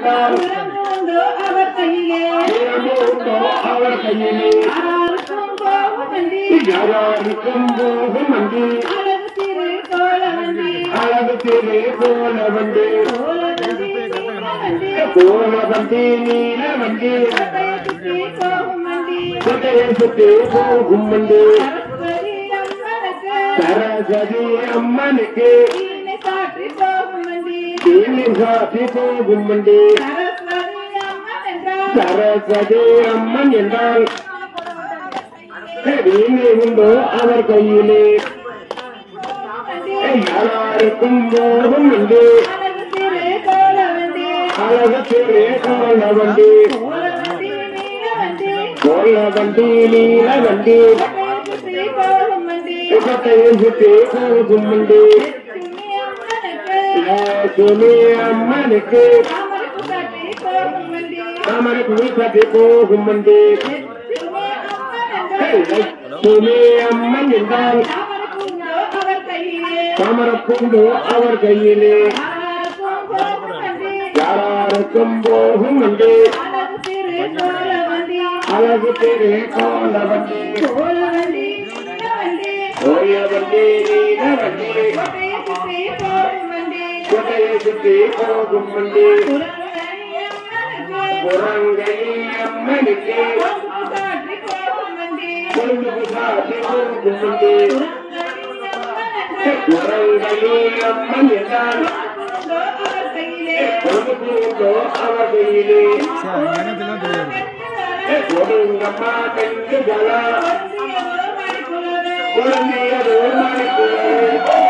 என்றால் உறங்குண்டு அவர் கையிலே உறவு உண்டோ அவர் கையிலே யாருக்கும் கோபம் வண்டி யாராருக்கும் போகும் அன்று அழகு சிறு கோல வண்டி அழகு திரு கோல வண்டு கோல வண்டி நீல வண்டி கோல வண்டி நீல வண்டி கோட்டையை சுற்றி போகும் வண்டி கோட்டையை சுற்றி போகும் வண்டு சரஸ்வதி அம்மனுக்கு சரஸ்வதி அம்மனுக்கு தீனை சாற்றி போகும் வண்டி தீனி சாத்தி போகும் வண்டு சரஸ்வதி அம்மன் என்றால் சரஸ்வதி அம்மன் என்றால் வீணை உண்டோ அவர் கையிலே வண்டி யாராருக்கும் போகும் உண்டு அழகு சிறு கோல வண்டி அழகு திரு கோல வண்டி கோல வண்டி நீல வண்டி கோல வண்டி நீல வண்டி கோட்டையை சுற்றி போகும் வண்டி கோட்டையை சுற்றி போகும் வண்டி லட்சுமி அம்மனுக்கு லட்சுமி அம்மனுக்கு தாமரைக்கு சாற்றி போகும் வண்டி தாமரை பூ சாத்தி போகும் வண்டி லட்சுமி லட்சுமி அம்மன் என்றால் அம்மன் என்றால் தாமரைக்குண்டோ அவர் கையிலே தாமரப்பூண்டு அவர் கையிலே யாருக்கும் போகும் வண்டி யாராருக்கும் போகும் வண்டி அழகு சிறு கோல வண்டி அழகு திரு கோல வண்டி கோல வண்டி நீல வண்டி ஓய வண்டி நீல வண்டி கோட்டையை சுற்றி போகும் வண்டி கோட்டையை சுற்றி போகும் வண்டி குரங்கணி அம்மனுக்கு புறங்கை அம்மனுக்கு பொழுது சாற்றி போகும் வண்டி பொழுது சாத்தி போகும் வண்டி குரங்கணி அம்மன் என்றால் குரங்கை அம்மன் என்றால் குரங்குண்டோ அவர் கையிலே பொழுது அவர் கையிலே கொடுங்கம்மா பெண்களா மணிக்குலரே குழந்தையதோ மணிக்குள்ளே